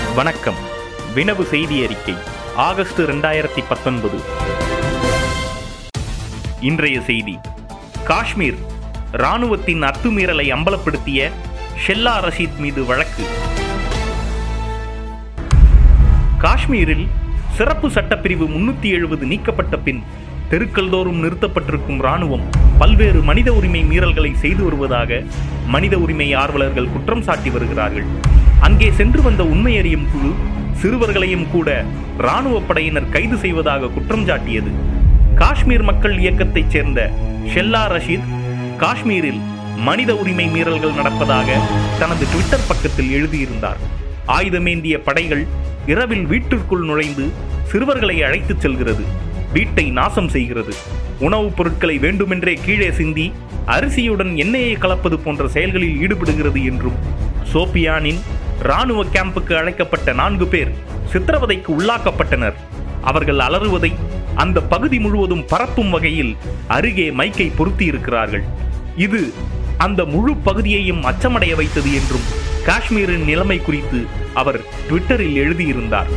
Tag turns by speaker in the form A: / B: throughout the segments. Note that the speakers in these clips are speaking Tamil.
A: வணக்கம் வினவு செய்தி அறிக்கை ஆகஸ்ட் இரண்டாயிரத்தி பத்தொன்பது இன்றைய செய்தி காஷ்மீர் ராணுவத்தின் அத்துமீறலை அம்பலப்படுத்திய ஷெல்லா ரஷீத் மீது வழக்கு காஷ்மீரில் சிறப்பு சட்டப்பிரிவு முன்னூத்தி எழுபது நீக்கப்பட்ட பின் தெருக்கள் தோறும் நிறுத்தப்பட்டிருக்கும் ராணுவம் பல்வேறு மனித உரிமை மீறல்களை செய்து வருவதாக மனித உரிமை ஆர்வலர்கள் குற்றம் சாட்டி வருகிறார்கள் அங்கே சென்று வந்த உண்மை அறியும் குழு சிறுவர்களையும் கூட ராணுவ படையினர் கைது செய்வதாக குற்றம் சாட்டியது காஷ்மீர் மக்கள் இயக்கத்தைச் சேர்ந்த ஷெல்லா ரஷீத் காஷ்மீரில் மனித உரிமை மீறல்கள் நடப்பதாக தனது ட்விட்டர் பக்கத்தில் எழுதியிருந்தார் ஆயுதமேந்திய படைகள் இரவில் வீட்டிற்குள் நுழைந்து சிறுவர்களை அழைத்துச் செல்கிறது வீட்டை நாசம் செய்கிறது உணவுப் பொருட்களை வேண்டுமென்றே கீழே சிந்தி அரிசியுடன் எண்ணெயை கலப்பது போன்ற செயல்களில் ஈடுபடுகிறது என்றும் சோபியானின் ராணுவ கேம்புக்கு அழைக்கப்பட்ட நான்கு பேர் சித்திரவதைக்கு உள்ளாக்கப்பட்டனர் அவர்கள் அலறுவதை அந்த பகுதி முழுவதும் பரப்பும் வகையில் அருகே மைக்கை பொருத்தி இருக்கிறார்கள் இது அந்த முழு பகுதியையும் அச்சமடைய வைத்தது என்றும் காஷ்மீரின் நிலைமை குறித்து அவர் ட்விட்டரில் எழுதியிருந்தார்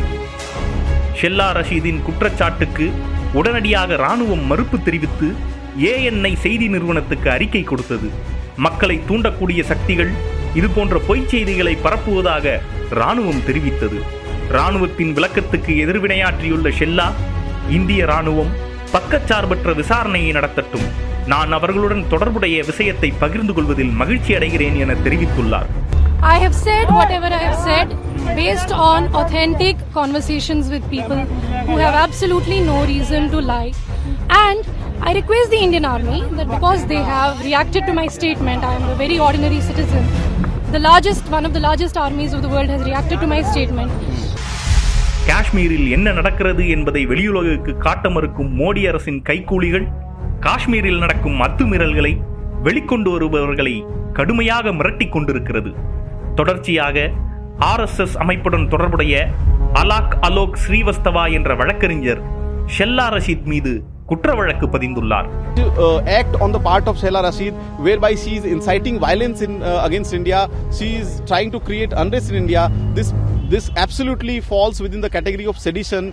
A: ஷெல்லா ரஷீதின் குற்றச்சாட்டுக்கு உடனடியாக ராணுவம் மறுப்பு தெரிவித்து ஏஎன்ஐ செய்தி நிறுவனத்துக்கு அறிக்கை கொடுத்தது மக்களை தூண்டக்கூடிய சக்திகள் இதுபோன்ற பொய்ச் செய்திகளை பரப்புவதாக ராணுவம் தெரிவித்தது ராணுவத்தின் விளக்கத்துக்கு எதிர்வினையாற்றியுள்ள ஷெல்லா இந்திய ராணுவம் பக்கச்சார்பற்ற விசாரணையை நடத்தட்டும் நான் அவர்களுடன் தொடர்புடைய விஷயத்தை பகிர்ந்து கொள்வதில் மகிழ்ச்சி அடைகிறேன் என தெரிவித்துள்ளார்
B: I have said whatever I have said based on authentic conversations with people who have absolutely no reason to lie. And I request the Indian Army that because they have reacted to my statement, I am a very ordinary citizen. The largest, one of the largest armies of the world has reacted to my statement.
A: காஷ்மீரில் என்ன நடக்கிறது என்பதை வெளியுலகுக்கு காட்ட மறுக்கும் மோடி அரசின் கைக்கூலிகள் காஷ்மீரில் நடக்கும் அத்துமீறல்களை வெளிக்கொண்டு வருபவர்களை கடுமையாக மிரட்டிக் கொண்டிருக்கிறது தொடர்ச்சியாக ஆர்எஸ்எஸ் அமைப்புடன் தொடர்புடைய அலாக் அலோக் ஸ்ரீவஸ்தவா என்ற வழக்கறிஞர் ஷெல்லா ரஷீத் மீது குற்ற வழக்கு பதிந்துள்ளார்
C: to, uh, act on the part of Sheila Rashid, whereby she is inciting violence in, uh, against India. She is trying to create unrest in India. This this absolutely falls within the category of sedition.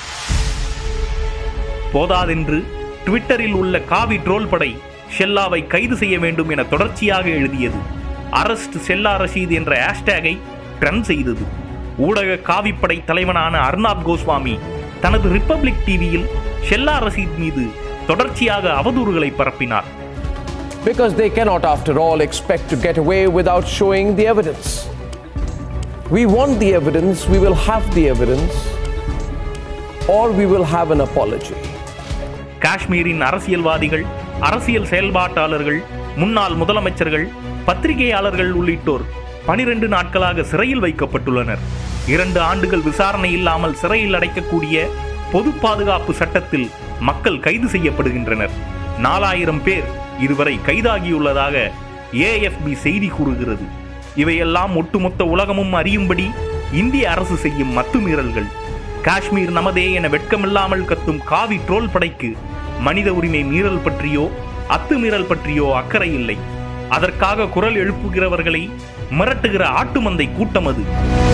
A: போதாதென்று ட்விட்டரில் உள்ள காவி ட்ரோல் படை ஷெல்லாவை கைது செய்ய வேண்டும் என தொடர்ச்சியாக எழுதியது அரஸ்ட் ஷெல்லா ரஷீத் என்ற ஹேஷ்டேகை ட்ரெண்ட் செய்தது ஊடக காவிப்படை தலைவனான அர்னாப் கோஸ்வாமி தனது ரிப்பப்ளிக் டிவியில் ஷெல்லா ரஷீத் மீது தொடர்ச்சியாக அவதூறுகளை பரப்பினார்
D: because they cannot, after all, expect to get away without showing the evidence. We want the evidence, we will have the evidence, or we will have an apology.
A: காஷ்மீரின் அரசியல்வாதிகள் அரசியல் செயல்பாட்டாளர்கள் முன்னாள் முதலமைச்சர்கள் பத்திரிகையாளர்கள் உள்ளிட்டோர் பனிரெண்டு நாட்களாக சிறையில் வைக்கப்பட்டுள்ளனர் இரண்டு ஆண்டுகள் விசாரணை இல்லாமல் சிறையில் அடைக்கக்கூடிய பொது பாதுகாப்பு சட்டத்தில் மக்கள் கைது செய்யப்படுகின்றனர் நாலாயிரம் பேர் இதுவரை கைதாகியுள்ளதாக ஏஎஃப்பி செய்தி கூறுகிறது இவையெல்லாம் ஒட்டுமொத்த உலகமும் அறியும்படி இந்திய அரசு செய்யும் அத்துமீறல்கள் காஷ்மீர் நமதே என வெட்கமில்லாமல் கத்தும் காவி ட்ரோல் படைக்கு மனித உரிமை மீறல் பற்றியோ அத்துமீறல் பற்றியோ அக்கறை இல்லை அதற்காக குரல் எழுப்புகிறவர்களை மிரட்டுகிற ஆட்டு மந்தை கூட்டம் அது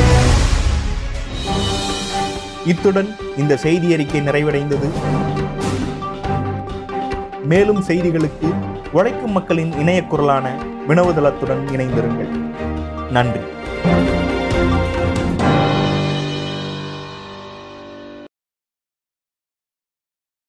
E: இத்துடன் இந்த செய்தி அறிக்கை நிறைவடைந்தது மேலும் செய்திகளுக்கு உழைக்கும் மக்களின் இணைய குரலான வினவுதளத்துடன் இணைந்திருங்கள் நன்றி